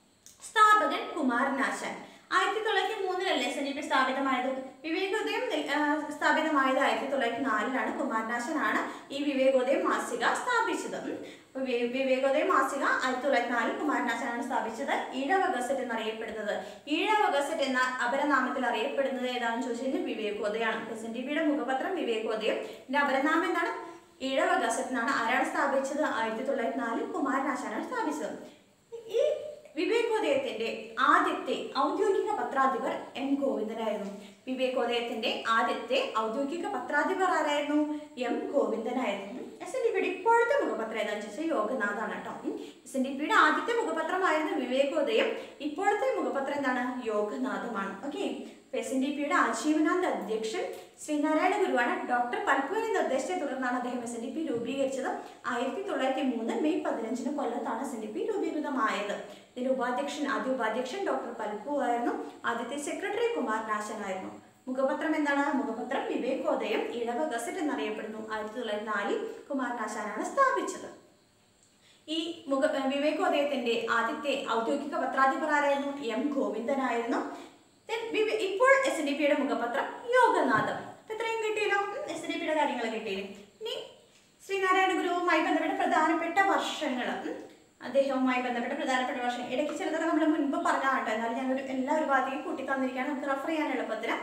സ്ഥാപകൻ കുമാരനാശാൻ ആയിരത്തി തൊള്ളായിരത്തി മൂന്നിലല്ലേ എസ് എൻ ഡി പി സ്ഥാപിതമായത് വിവേകോദയം നിൽ- ആ, സ്ഥാപിതമായത് ആയിരത്തി തൊള്ളായിരത്തി നാലിലാണ് കുമാരനാശനാണ് ഈ വിവേകോദയം മാസിക സ്ഥാപിച്ചത് ഉം. അപ്പൊ വി- വിവേകോദയം മാസിക ആയിരത്തി തൊള്ളായിരത്തി നാലിൽ കുമാരനാശനാണ് സ്ഥാപിച്ചത് ഈഴവ ഗസറ്റ് എന്നറിയപ്പെടുന്നത് ഈഴവ ഗസറ്റ് എന്ന അപരനാമത്തിൽ അറിയപ്പെടുന്നത് ഏതാണെന്ന് ചോദിച്ചു കഴിഞ്ഞാൽ വിവേകോദയാണ് എസ് എൻ ഡി പിയുടെ മുഖപത്രം വിവേകോദയം ഇതിന്റെ അപരനാമം എന്താണ് ഈഴവ ഗസറ്റ് എന്നാണ് ആരാണ് സ്ഥാപിച്ചത് ആയിരത്തി തൊള്ളായിരത്തി നാലിൽ കുമാരനാശാനാണ് സ്ഥാപിച്ചത് ഈ വിവേകോദയത്തിന്റെ ആദ്യത്തെ ഔദ്യോഗിക പത്രാധിപർ എം ഗോവിന്ദനായിരുന്നു വിവേകോദയത്തിന്റെ ആദ്യത്തെ ഔദ്യോഗിക പത്രാധിപർ ആരായിരുന്നു എം ഗോവിന്ദനായിരുന്നു എസ് എൻ ഡി പിയുടെ ഇപ്പോഴത്തെ മുഖപത്രം ഏതാണെന്ന് ചോദിച്ചാൽ യോഗനാഥാണ് കേട്ടോ എസ് എൻ ഡി പിയുടെ ആദ്യത്തെ മുഖപത്രമായിരുന്നു വിവേകോദയം ഇപ്പോഴത്തെ മുഖപത്രം എന്താണ് യോഗനാഥമാണ് ഓക്കെ എസ് എൻ ഡി പിയുടെ ആജീവനാന്ത അധ്യക്ഷൻ ശ്രീനാരായണ ഗുരുവാണ് ഡോക്ടർ പൽപ്പുവിന്റെ നിർദ്ദേശത്തെ തുടർന്നാണ് അദ്ദേഹം എസ് എൻ ഡി പി രൂപീകരിച്ചത് ആയിരത്തി തൊള്ളായിരത്തി മൂന്ന് മെയ് പതിനഞ്ചിന് കൊല്ലത്താണ് എസ് എൻ ഡി പി രൂപീകൃതമായത് ഇതിന്റെ ഉപാധ്യക്ഷൻ ആദ്യ ഉപാധ്യക്ഷൻ ഡോക്ടർ പൽപ്പു ആയിരുന്നു ആദ്യത്തെ സെക്രട്ടറി കുമാരനാശനായിരുന്നു മുഖപത്രം എന്താണ് മുഖപത്രം വിവേകോദയം ഇളവ ഗസറ്റ് എന്നറിയപ്പെടുന്നു ആയിരത്തി തൊള്ളായിരത്തി നാലിൽ കുമാരനാശാനാണ് സ്ഥാപിച്ചത് ഈ മുഖ വിവേകോദയത്തിന്റെ ആദ്യത്തെ ഔദ്യോഗിക പത്രാധിപർ ആരായിരുന്നു എം ഗോവിന്ദനായിരുന്നു Then വിവേ- ഇപ്പോൾ എസ് എൻ ഡി പിയുടെ മുഖപത്രം യോഗനാഥം അപ്പൊ ഇത്രയും കിട്ടിയല്ലോ എസ് എൻ ഡി പിയുടെ കാര്യങ്ങൾ കിട്ടിയില്ലേ ഇനി ശ്രീനാരായണ ഗുരുവുമായി ബന്ധപ്പെട്ട പ്രധാനപ്പെട്ട വർഷങ്ങൾ അദ്ദേഹവുമായി ബന്ധപ്പെട്ട പ്രധാനപ്പെട്ട വർഷം ഇടയ്ക്ക് ചിലതൊക്കെ നമ്മൾ മുൻപ് പറഞ്ഞാണ് കേട്ടോ എന്നാലും ഞാനൊരു എല്ലാ ഒരു ഭാഗത്തേക്ക് കൂട്ടി തന്നിരിക്കുകയാണ് നമുക്ക് റെഫർ ചെയ്യാൻ എളുപ്പത്തിന് ഓക്കെ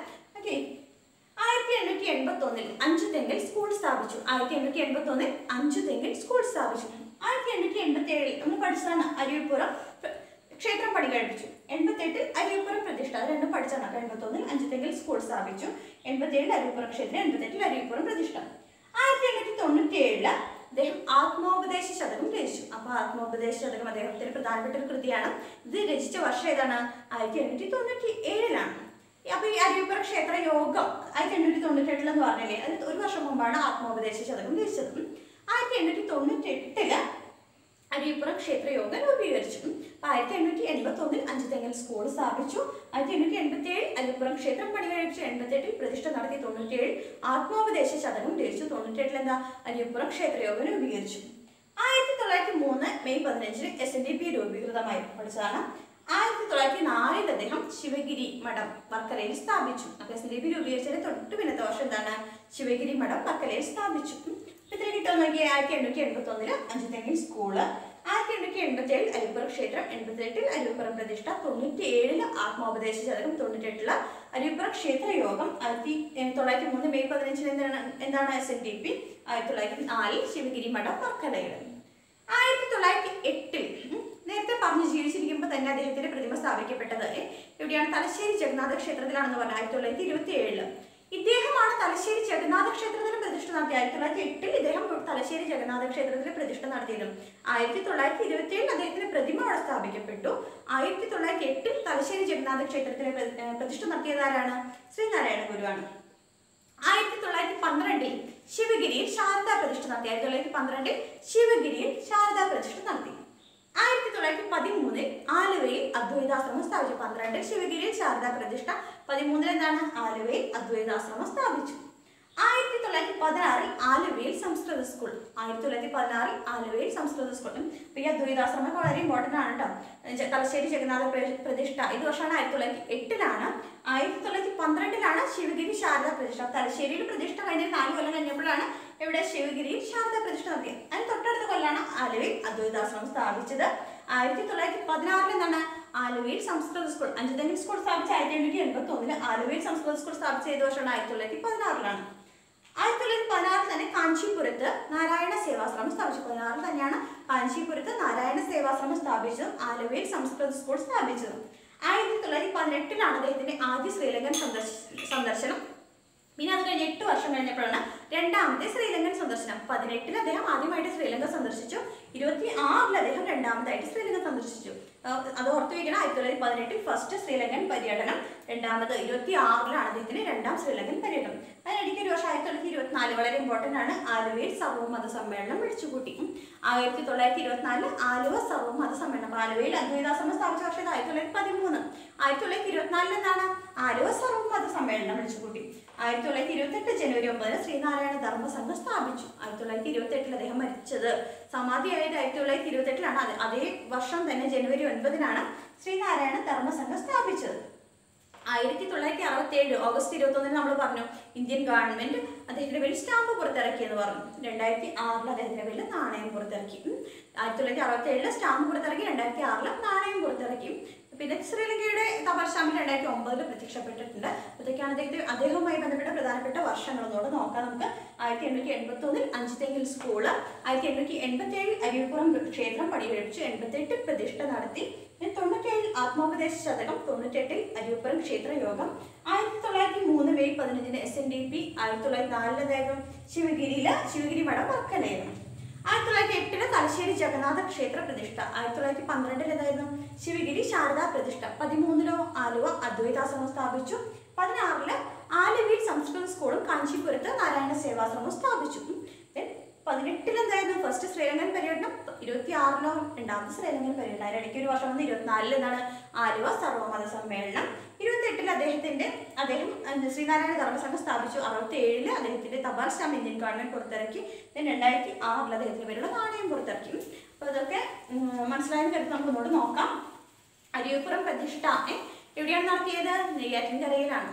ഓക്കെ ആയിരത്തി എണ്ണൂറ്റി എൺപത്തി ഒന്നിൽ അഞ്ചു തെങ്ങിൽ സ്കൂൾ സ്ഥാപിച്ചു ആയിരത്തി എണ്ണൂറ്റി എൺപത്തി ഒന്നിൽ അഞ്ചു തെങ്ങിൽ സ്കൂൾ സ്ഥാപിച്ചു ആയിരത്തി എണ്ണൂറ്റി എൺപത്തി ഏഴിൽ നമ്മൾ പഠിച്ചതാണ് അരിയപ്പുറം പ്ര- ക്ഷേത്രം പണി കഴിപ്പിച്ചു എൺപത്തി എട്ടിൽ അരിയപ്പുറം പ്രതിഷ്ഠ അത് രണ്ടും പഠിച്ചാണ് എൺപത്തി ഒന്നിൽ അഞ്ചു തെങ്ങിൽ സ്കൂൾ സ്ഥാപിച്ചു എൺപത്തി ഏഴിൽ അരിയപ്പുറം ക്ഷേത്രം എൺപത്തി എട്ടിൽ അരിയപ്പുറം പ്രതിഷ്ഠ ആയിരത്തി എണ്ണൂറ്റി തൊണ്ണൂറ്റി ഏഴില് അദ്ദേഹം ആത്മോപദേശ ശതകം രചിച്ചു അപ്പൊ ആത്മോപദേശ ശതകം അദ്ദേഹത്തിന്റെ പ്രധാനപ്പെട്ട ഒരു കൃതിയാണ് ഇത് രചിച്ച വർഷം ഏതാണ് ആയിരത്തി എണ്ണൂറ്റി തൊണ്ണൂറ്റി ഏഴിലാണ് അപ്പൊ ഈ അരിയപ്പുറ ക്ഷേത്ര യോഗം ആയിരത്തി എണ്ണൂറ്റി തൊണ്ണൂറ്റി എട്ടിലെന്ന് പറഞ്ഞില്ലേ അത് ഒരു വർഷം മുമ്പാണ് ആത്മോപദേശ ശതകം രചിച്ചത് ആയിരത്തി എണ്ണൂറ്റി തൊണ്ണൂറ്റി എട്ടില് അരിയപ്പുറം ക്ഷേത്ര യോഗം രൂപീകരിച്ചു അപ്പൊ ആയിരത്തി എണ്ണൂറ്റി എൺപത്തി ഒന്നിൽ അഞ്ചു തെങ്ങിൽ സ്കൂൾ സ്ഥാപിച്ചു ആയിരത്തി എണ്ണൂറ്റി എൺപത്തി ഏഴിൽ അരിയപ്പുറം ക്ഷേത്രം പണി കഴിച്ചു എൺപത്തി എട്ടിൽ പ്രതിഷ്ഠ നടത്തി തൊണ്ണൂറ്റി ഏഴിൽ ആത്മോപദേശ ശതകം രചിച്ചു തൊണ്ണൂറ്റി എട്ടിൽ എന്താ അരിയപ്പുറം ക്ഷേത്ര യോഗം രൂപീകരിച്ചു ആയിരത്തി തൊള്ളായിരത്തി മൂന്ന് മെയ് പതിനഞ്ചിന് എസ് എൻ ഡി പി രൂപീകൃതമായി പഠിച്ചതാണ് ആയിരത്തി തൊള്ളായിരത്തി നാലിൽ അദ്ദേഹം ശിവഗിരി മഠം വർക്കലയിൽ സ്ഥാപിച്ചു അപ്പൊ എസ് എൻ ഡി പി രൂപീകരിച്ചതിന് തൊട്ട് പിന്നത്തെ വർഷം എന്താണ് ശിവഗിരി മഠം വർക്കലയിൽ സ്ഥാപിച്ചു ഉം. അപ്പൊ ഇതിൽ കിട്ടുമെന്ന് നോക്കിയാൽ ആയിരത്തി എണ്ണൂറ്റി എൺപത്തി ഒന്നില് അഞ്ചുതെങ്ങിൽ സ്കൂള് ആയിരത്തി എണ്ണൂറ്റി എൺപത്തി ഏഴിൽ അരിപ്പുറം ക്ഷേത്രം എൺപത്തി എട്ടിൽ അരിപ്പുറം പ്രതിഷ്ഠ തൊണ്ണൂറ്റി ഏഴില് ആത്മോപദേശ ശതകം തൊണ്ണൂറ്റി എട്ടില് അരിപ്പുറം ക്ഷേത്ര യോഗം ആയിരത്തി ഏഹ് തൊള്ളായിരത്തി മൂന്ന് മെയ് പതിനഞ്ചിന് എന്താണ് എന്താണ് എസ് എൻ ഡി പി ആയിരത്തി തൊള്ളായിരത്തി നാലിൽ ശിവഗിരി മഠം വർക്കലയിൽ ആയിരത്തി തൊള്ളായിരത്തി എട്ടിൽ ഉം, നേരത്തെ പറഞ്ഞു ജീവിച്ചിരിക്കുമ്പോൾ തന്നെ അദ്ദേഹത്തിന്റെ പ്രതിമ സ്ഥാപിക്കപ്പെട്ടത് ഏ, എവിടെയാണ് തലശ്ശേരി ജഗന്നാഥ ക്ഷേത്രത്തിലാണെന്ന് പറഞ്ഞത് ആയിരത്തി തൊള്ളായിരത്തി ഇരുപത്തി ഏഴില് ഇദ്ദേഹമാണ് തലശ്ശേരി ജഗന്നാഥ ക്ഷേത്രത്തിൽ പ്രതിഷ്ഠ നടത്തിയത് ആയിരത്തി തൊള്ളായിരത്തി എട്ടിൽ ഇദ്ദേഹം തലശ്ശേരി ജഗന്നാഥ ക്ഷേത്രത്തിൽ പ്രതിഷ്ഠ നടത്തിയതും ആയിരത്തി തൊള്ളായിരത്തി ഇരുപത്തി ഏഴിൽ അദ്ദേഹത്തിന്റെ പ്രതിമ അവിടെ സ്ഥാപിക്കപ്പെട്ടു ആയിരത്തി തൊള്ളായിരത്തി എട്ടിൽ തലശ്ശേരി ജഗന്നാഥ ക്ഷേത്രത്തിലെ പ്ര- ഏ, പ്രതിഷ്ഠ നടത്തിയത് ആരാണ് ശ്രീനാരായണ ഗുരുവാണ് ആയിരത്തി തൊള്ളായിരത്തി പന്ത്രണ്ടിൽ ശിവഗിരിയിൽ ശാരദാ പ്രതിഷ്ഠ നടത്തി ആയിരത്തി തൊള്ളായിരത്തി പന്ത്രണ്ടിൽ ശിവഗിരിയിൽ ശാരദാ പ്രതിഷ്ഠ നടത്തി ആയിരത്തി തൊള്ളായിരത്തി പതിമൂന്നിൽ ആലുവയിൽ അദ്വൈതാശ്രമം സ്ഥാപിച്ചു പന്ത്രണ്ടിൽ ശിവഗിരിയിൽ ശാരദാ പ്രതിഷ്ഠ പതിമൂന്നിൽ എന്താണ് ആലുവയിൽ അദ്വൈതാശ്രമം സ്ഥാപിച്ചു ആയിരത്തി തൊള്ളായിരത്തി പതിനാറിൽ ആലുവയിൽ സംസ്കൃത സ്കൂൾ ആയിരത്തി തൊള്ളായിരത്തി പതിനാറിൽ ആലുവയിൽ സംസ്കൃത സ്കൂൾ അപ്പൊ ഈ അദ്വൈതാശ്രമം വളരെ ഇമ്പോർട്ടന്റ് ആണ് കേട്ടോ ജ- തലശ്ശേരി ജഗന്നാഥ പ്ര- പ്രതിഷ്ഠ ഇത് വർഷമാണ് ആയിരത്തി തൊള്ളായിരത്തി എട്ടിലാണ് ആയിരത്തി തൊള്ളായിരത്തി പന്ത്രണ്ടിലാണ് ശിവഗിരി ശാരദാ പ്രതിഷ്ഠ തലശ്ശേരിയിൽ പ്രതിഷ്ഠ കഴിഞ്ഞ നാല് കൊല്ലം കഴിഞ്ഞപ്പോഴാണ് ഇവിടെ ശിവഗിരിയിൽ ശാരദാ പ്രതിഷ്ഠ നടത്തിയത് അതിന് തൊട്ടടുത്ത കൊല്ലാണ് ആലുവയിൽ അദ്വൈതാശ്രമം സ്ഥാപിച്ചത് ആയിരത്തി തൊള്ളായിരത്തി പതിനാറിൽ എന്താണ് ആലുവയിൽ സംസ്കൃത സ്കൂൾ അഞ്ചുതെങ്ങിൽ സ്കൂൾ സ്ഥാപിച്ച ആയിരത്തി എണ്ണൂറ്റി എൺപത്തി ഒന്നില് ആലുവയിൽ സംസ്കൃത സ്കൂൾ സ്ഥാപിച്ച ഏത് വർഷമാണ് ആയിരത്തി തൊള്ളായിരത്തി പതിനാറിലാണ് ആയിരത്തി തൊള്ളായിരത്തി പതിനാറിൽ തന്നെ കാഞ്ചീപുരത്ത് നാരായണ സേവാശ്രമം സ്ഥാപിച്ചു പതിനാറിൽ തന്നെയാണ് കാഞ്ചീപുരത്ത് നാരായണ സേവാശ്രമം സ്ഥാപിച്ചതും ആലുവയിൽ സംസ്കൃത സ്കൂൾ സ്ഥാപിച്ചതും ആയിരത്തി തൊള്ളായിരത്തി പതിനെട്ടിലാണ് അദ്ദേഹത്തിന്റെ ആദ്യ ശ്രീലങ്കൻ സന്ദർശ സന്ദർശനം പിന്നെ അത് കഴിഞ്ഞ് എട്ട് വർഷം കഴിഞ്ഞപ്പോഴാണ് രണ്ടാമത്തെ ശ്രീലങ്കൻ സന്ദർശനം പതിനെട്ടിൽ അദ്ദേഹം ആദ്യമായിട്ട് ശ്രീലങ്ക സന്ദർശിച്ചു ഇരുപത്തി ആറിൽ അദ്ദേഹം രണ്ടാമതായിട്ട് ശ്രീലങ്ക സന്ദർശിച്ചു ആ, അത് ഓർത്തു വയ്ക്കണം ആയിരത്തി തൊള്ളായിരത്തി പതിനെട്ടിൽ ഫസ്റ്റ് ശ്രീലങ്കൻ പര്യടനം രണ്ടാമത് ഇരുപത്തി ആറിലാണ് അദ്ദേഹത്തിന് രണ്ടാം ശ്രീലങ്കൻ പര്യടനം അതിനിടയ്ക്ക് ഒരു വർഷം ആയിരത്തി തൊള്ളായിരത്തി ഇരുപത്തിനാല് വളരെ ഇമ്പോർട്ടന്റ് ആണ് ആലുവയിൽ സർവ്വമത സമ്മേളനം വിളിച്ചുകൂട്ടി ഉം. ആയിരത്തി തൊള്ളായിരത്തി ഇരുപത്തിനാലില് ആലുവ സർവ്വമത സമ്മേളനം അപ്പൊ ആലുവയിൽ അദ്വൈതാശ്രമം സ്ഥാപിച്ച വർഷം ഇത് ആയിരത്തി തൊള്ളായിരത്തി പതിമൂന്ന് ആയിരത്തി തൊള്ളായിരത്തി ഇരുപത്തിനാലിൽ എന്താണ് ആലുവ സർവ്വമത സമ്മേളനം വിളിച്ചുകൂട്ടി ആയിരത്തി തൊള്ളായിരത്തി ഇരുപത്തെട്ട് ജനുവരി ഒമ്പതിന് ശ്രീനാരായണ ധർമ്മസംഘം സ്ഥാപിച്ചു ആയിരത്തി തൊള്ളായിരത്തി ഇരുപത്തെട്ടിൽ അദ്ദേഹം മരിച്ചത് സമാധിയായത് ആയിരത്തി തൊള്ളായിരത്തി ഇരുപത്തെട്ടിലാണ് അത് അതേ വർഷം തന്നെ ജനുവരി ഒൻപതിനാണ് ശ്രീനാരായണ ധർമ്മസംഘം സ്ഥാപിച്ചത് ആയിരത്തി തൊള്ളായിരത്തി അറുപത്തി ഏഴ് ഓഗസ്റ്റ് ഇരുപത്തി ഒന്നിന് നമ്മൾ പറഞ്ഞു ഇന്ത്യൻ ഗവൺമെന്റ് അദ്ദേഹത്തിന്റെ പേരിൽ സ്റ്റാമ്പ് പുറത്തിറക്കി എന്ന് പറഞ്ഞു രണ്ടായിരത്തി ആറിൽ അദ്ദേഹത്തിന്റെ പേരിൽ നാണയം പുറത്തിറക്കി ഉം. ആയിരത്തി തൊള്ളായിരത്തി അറുപത്തി ഏഴില് സ്റ്റാമ്പ് പുറത്തിറക്കി രണ്ടായിരത്തി ആറില് നാണയം പുറത്തിറക്കി പിന്നെ ശ്രീലങ്കയുടെ തപാൽ സ്റ്റാമ്പിൽ രണ്ടായിരത്തി ഒമ്പതിൽ പ്രത്യക്ഷപ്പെട്ടിട്ടുണ്ട് ഇതൊക്കെയാണ് അദ്ദേഹത്തെ അദ്ദേഹവുമായി ബന്ധപ്പെട്ട പ്രധാനപ്പെട്ട വർഷങ്ങളൊന്നുകൂടെ നോക്കാം നമുക്ക് ആയിരത്തി എണ്ണൂറ്റി എൺപത്തി ഒന്നിൽ അഞ്ചുതെങ്ങിൽ സ്കൂള് ആയിരത്തി എണ്ണൂറ്റി എൺപത്തി ഏഴിൽ അരിയപ്പുറം ക്ഷേത്രം പണികഴിപ്പിച്ചു എൺപത്തി എട്ടിൽ പ്രതിഷ്ഠ നടത്തി പിന്നെ തൊണ്ണൂറ്റേഴിൽ ആത്മോപദേശ ശതകം തൊണ്ണൂറ്റെട്ടിൽ അരിയപ്പുറം ക്ഷേത്ര യോഗം ആയിരത്തി തൊള്ളായിരത്തി മൂന്ന് മെയ് പതിനഞ്ചിന് എസ് എൻ ഡി പി ആയിരത്തി തൊള്ളായിരത്തി നാലിൽ അദ്ദേഹം ശിവഗിരിയില് ശിവഗിരി മഠം വർക്കലയായിരുന്നു ആയിരത്തി തൊള്ളായിരത്തി എട്ടില് തലശ്ശേരി ജഗന്നാഥ ക്ഷേത്ര പ്രതിഷ്ഠ ആയിരത്തി തൊള്ളായിരത്തി പന്ത്രണ്ടിൽ എന്തായിരുന്നു ശിവഗിരി ശാരദാ പ്രതിഷ്ഠ പതിമൂന്നിലോ ആലുവ അദ്വൈതാശ്രമം സ്ഥാപിച്ചു പതിനാറില് ആലുവയിൽ സംസ്കൃത സ്കൂളും കാഞ്ചീപുരത്ത് നാരായണ സേവാശ്രമവും സ്ഥാപിച്ചു Then പതിനെട്ടിൽ എന്തായിരുന്നു ഫസ്റ്റ് ശ്രീലങ്കൻ പര്യടനം ഇരുപത്തി ആറിലോ രണ്ടാമത്തെ ശ്രീലങ്കൻ പര്യടനം അതിനിടയ്ക്ക് ഒരു വർഷം വന്ന് ഇരുപത്തിനാലിൽ എന്താണ് ആലുവ സർവമത സമ്മേളനം ഇരുപത്തെട്ടിൽ അദ്ദേഹത്തിന്റെ അദ്ദേഹം എന്ത് ശ്രീനാരായണ ധർമ്മസംഘം സ്ഥാപിച്ചു അറുപത്തി ഏഴില് അദ്ദേഹത്തിന്റെ തപാൽ സ്റ്റാമ്പ് ഇന്ത്യൻ ഗവൺമെന്റ് പുറത്തിറക്കി then രണ്ടായിരത്തി ആറിൽ അദ്ദേഹത്തിന്റെ പേരുള്ള നാണയം പുറത്തിറക്കി അപ്പോൾ ഇതൊക്കെ ഉം, മനസ്സിലായെന്ന് കരുതി നമുക്ക് ഒന്നുകൂടെ നോക്കാം അരിയപ്പുറം പ്രതിഷ്ഠ ഏ, എവിടെയാണ് നടത്തിയത് നെയ്യാറ്റിൻകരയിലാണ്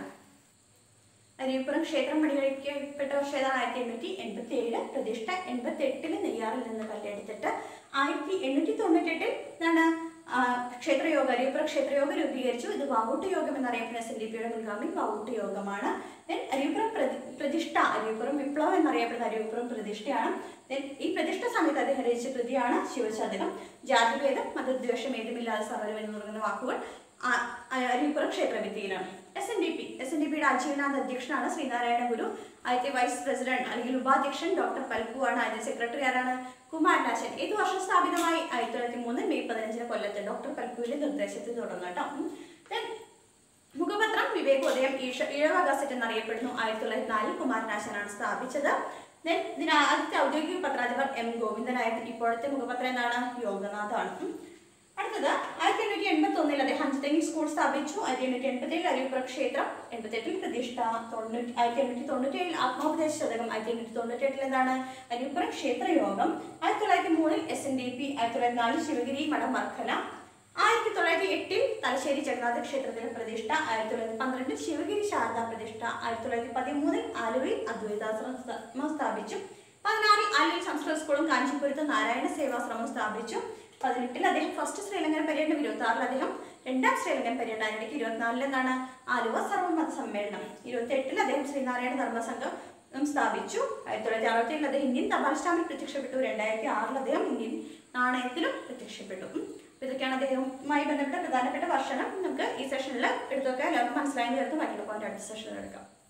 അരിയപ്പുറം ക്ഷേത്രം പണികഴിക്കപ്പെട്ട വർഷം ഏതാണ് ആയിരത്തി എണ്ണൂറ്റി എൺപത്തി ഏഴ് പ്രതിഷ്ഠ എൺപത്തി എട്ടില് നെയ്യാറിൽ നിന്ന് കല്ലെടുത്തിട്ട് ആയിരത്തി എണ്ണൂറ്റി തൊണ്ണൂറ്റെട്ടിൽ എന്താണ് ആ, ക്ഷേത്രയോഗ അരിയപ്പുറ ക്ഷേത്രയോഗ രൂപീകരിച്ചു ഇത് വാവൂട്ട് യോഗം എന്നറിയപ്പെടുന്ന എസ് എൻ ഡി പിയുടെ മുൻഗാമി വാവൂട്ട് യോഗമാണ് ദെൻ അരിയപ്പുറം പ്രതി പ്രതിഷ്ഠ അരിയപ്പുറം വിപ്ലവം എന്നറിയപ്പെടുന്ന അരിയപ്പുറം പ്രതിഷ്ഠയാണ് ദെൻ ഈ പ്രതിഷ്ഠ സമയത്ത് അദ്ദേഹം രചിച്ച കൃതിയാണ് ശിവശതകം ജാതിഭേദം മതദ്വേഷം ഏതുമില്ലാതെ സർവരും എന്ന് തുടങ്ങുന്ന വാക്കുകൾ ആ- ആ- അരിയപ്പുറം ക്ഷേത്രവിദ്യയിലാണ് S N D P S N D പിയുടെ ആജീവനാഥ അധ്യക്ഷനാണ് ശ്രീനാരായണ ഗുരു ആദ്യത്തെ വൈസ് പ്രസിഡന്റ് അല്ലെങ്കിൽ ഉപാധ്യക്ഷൻ ഡോക്ടർ പൽപ്പുവാണ് ആദ്യ സെക്രട്ടറി ആരാണ് കുമാരനാശൻ ഏത് വർഷം സ്ഥാപിതമായി ആയിരത്തി തൊള്ളായിരത്തി മൂന്ന് മെയ് പതിനഞ്ചിന് കൊല്ലത്ത് ഡോക്ടർ പൽപ്പുവിന്റെ നിർദ്ദേശത്തിൽ തുടർന്നു കേട്ടോ ഉം. Then മുഖപത്രം വിവേകോദയം ഈഷ ഇഴവ ഗസറ്റ് എന്നറിയപ്പെടുന്നു ആയിരത്തി തൊള്ളായിരത്തി നാലിൽ കുമാരനാശനാണ് സ്ഥാപിച്ചത് ദെൻ ഇതിന് ആദ്യത്തെ ഔദ്യോഗിക പത്രാധിപർ എം ഗോവിന്ദനായിരുന്നു ഇപ്പോഴത്തെ മുഖപത്രം എന്താണ് യോഗനാഥാണ് ഉം. അടുത്തത് ആയിരത്തി എണ്ണൂറ്റി എൺപത്തി ഒന്നിൽ അദ്ദേഹം അഞ്ചുതെങ്ങി സ്കൂൾ സ്ഥാപിച്ചു ആയിരത്തി എണ്ണൂറ്റി എൺപത്തി ഏഴിൽ അരിയപ്പുറ ക്ഷേത്രം എൺപത്തി എട്ടിൽ പ്രതിഷ്ഠ തൊണ്ണൂറ്റി ആയിരത്തി എണ്ണൂറ്റി തൊണ്ണൂറ്റി ഏഴിൽ ആത്മോപദേശ ശതകം ആയിരത്തി എണ്ണൂറ്റി തൊണ്ണൂറ്റി എട്ടിൽ എന്താണ് അരിയപ്പുറ ക്ഷേത്ര യോഗം ആയിരത്തി തൊള്ളായിരത്തി മൂന്നിൽ എസ് എൻ ഡി പി ആയിരത്തി തൊള്ളായിരത്തി നാലിൽ ശിവഗിരി മഠം വർക്കല ആയിരത്തി തൊള്ളായിരത്തി എട്ടിൽ തലശ്ശേരി ജഗന്നാഥ ക്ഷേത്രത്തിലെ പ്രതിഷ്ഠ ആയിരത്തി തൊള്ളായിരത്തി പന്ത്രണ്ടിൽ ശിവഗിരി ശാരദ പ്രതിഷ്ഠ ആയിരത്തി തൊള്ളായിരത്തി പതിമൂന്നിൽ ആലുവയിൽ അദ്വൈതാശ്രമം സ്ഥാപിച്ചു പതിനാറിൽ ആലുവയിൽ സംസ്കൃത സ്കൂളും കാഞ്ചീപുരത്ത് നാരായണ സേവാശ്രമം സ്ഥാപിച്ചു പതിനെട്ടിൽ അദ്ദേഹം ഫസ്റ്റ് ശ്രീലങ്കൻ പര്യടനം ഇരുപത്തി ആറിൽ അദ്ദേഹം രണ്ടാം ശ്രീലങ്കൻ പര്യടനം അതിനിടയ്ക്ക് ഇരുപത്തിനാലിൽ എന്താണ് ആലുവ സർവമത സമ്മേളനം ഇരുപത്തി എട്ടിൽ അദ്ദേഹം ശ്രീനാരായണ ധർമ്മസംഘം ഉം സ്ഥാപിച്ചു ആയിരത്തി തൊള്ളായിരത്തി അറുപത്തി ഏഴിൽ അദ്ദേഹം ഇന്ത്യൻ തപാൽ സ്റ്റാമ്പിൽ പ്രത്യക്ഷപ്പെട്ടു രണ്ടായിരത്തി ആറിൽ അദ്ദേഹം ഇന്ത്യൻ നാണയത്തിലും പ്രത്യക്ഷപ്പെട്ടു ഉം. അപ്പൊ ഇതൊക്കെയാണ് അദ്ദേഹവുമായി ബന്ധപ്പെട്ട പ്രധാനപ്പെട്ട വർഷണം നമുക്ക് ഈ സെഷനിൽ എടുത്തൊക്കെ എല്ലാവർക്കും മനസ്സിലായെന്ന് ചേർത്ത് ബാക്കിയുള്ള പോയിന്റ് അടുത്ത സെഷനിൽ എടുക്കാം